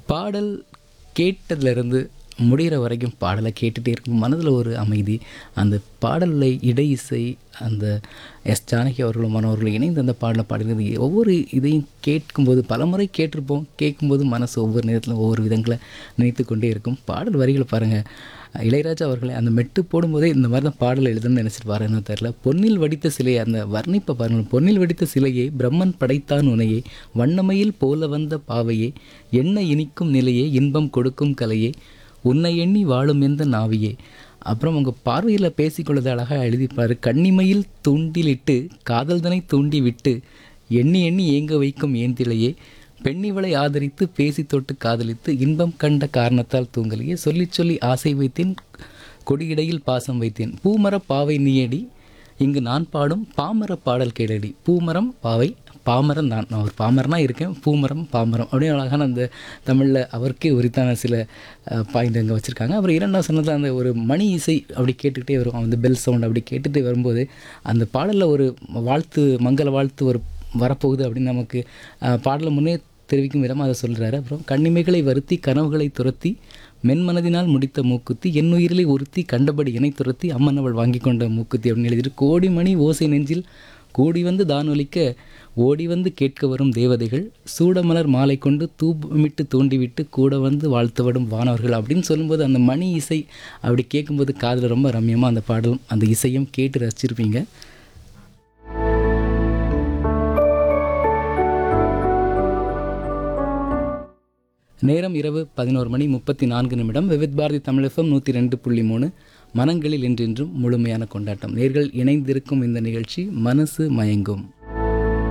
பாடல் கேட்டதுலேருந்து முடிகிற வரைக்கும் பாடலை கேட்டுகிட்டே இருக்கும் மனதில் ஒரு அமைதி அந்த பாடலில் இடை இசை அந்த எஸ் ஜானகி அவர்களும் மனோர்களும் இணைந்து அந்த பாடலை பாடுகிறது ஒவ்வொரு இதையும் கேட்கும்போது பலமுறை கேட்டிருப்போம் கேட்கும்போது மனசு ஒவ்வொரு நேரத்தில் ஒவ்வொரு விதங்களை நினைத்து கொண்டே இருக்கும் பாடல் வரிகளை பாருங்கள் இளையராஜா அவர்களை அந்த மெட்டு போடும்போதே இந்த மாதிரி தான் பாடல் எழுதணும்னு நினச்சிட்டு பாருன்னு தெரில பொன்னில் வடித்த சிலையை அந்த வர்ணிப்பை பாருங்கள் பொன்னில் வடித்த சிலையை பிரம்மன் படைத்தான் உனையே வண்ணமையில் போல வந்த பாவையே என்ன இனிக்கும் நிலையே இன்பம் கொடுக்கும் கலையே உன்னை எண்ணி வாழும் எந்த நாவியே அப்புறம் உங்கள் பார்வையில் பேசிக்கொள்ளது அழகாக எழுதிப்பார் கண்ணிமையில் தூண்டிலிட்டு காதல்தனை தூண்டி விட்டு எண்ணி எண்ணி ஏங்க வைக்கும் ஏந்திலையே பெண்ணிவளை ஆதரித்து பேசி தொட்டு காதலித்து இன்பம் கண்ட காரணத்தால் தூங்கலையே சொல்லிச் சொல்லி ஆசை வைத்தேன் கொடியிடையில் பாசம் வைத்தேன் பூமர பாவை நீயடி இங்கு நான் பாடும் பாமர பாடல் கேளடி பூமரம் பாவை பாமரம் நான் நான் ஒரு பாமரனாக இருக்கேன் பூமரம் பாமரம் அப்படியே அழகான அந்த தமிழில் அவருக்கே உரித்தான சில பாயிண்ட் அங்கே வச்சுருக்காங்க அப்புறம் இரண்டாவது சொன்னது அந்த ஒரு மணி இசை அப்படி கேட்டுக்கிட்டே வரும் அந்த பெல் சவுண்ட் அப்படி கேட்டுகிட்டே வரும்போது அந்த பாடலில் ஒரு வாழ்த்து மங்கள வாழ்த்து ஒரு வரப்போகுது அப்படின்னு நமக்கு அஹ், பாடலை முன்னே தெரிவிக்கும் விதமாக அதை சொல்கிறாரு அப்புறம் கண்ணிமைகளை வருத்தி கனவுகளை துரத்தி மென்மனதினால் முடித்த மூக்குத்தி என் உயிரிலை ஒருத்தி கண்டபடி இணை துரத்தி அம்மன் அவள் வாங்கி கொண்ட மூக்குத்தி அப்படின்னு எழுதிட்டு கோடி மணி ஓசை நெஞ்சில் கூடி வந்து தானொலிக்க ஓடி வந்து கேட்க வரும் தேவதைகள் சூடமலர் மாலை கொண்டு தூபமிட்டு தூண்டிவிட்டு கூட வந்து வாழ்த்துவிடும் வானவர்கள் அப்படின்னு சொல்லும்போது அந்த மணி இசை அப்படி கேட்கும்போது காதில் ரொம்ப ரம்யமாக அந்த பாடலும் அந்த இசையும் கேட்டு ரசிச்சிருப்பீங்க நேரம் இரவு பதினோரு மணி முப்பத்தி நான்கு நிமிடம் விவித் பாரதி தமிழகம் நூற்றி ரெண்டு புள்ளி மூணு மனங்களில் என்றென்றும் முழுமையான கொண்டாட்டம் நேர்கள் இணைந்திருக்கும் இந்த நிகழ்ச்சி மனசு மயங்கும்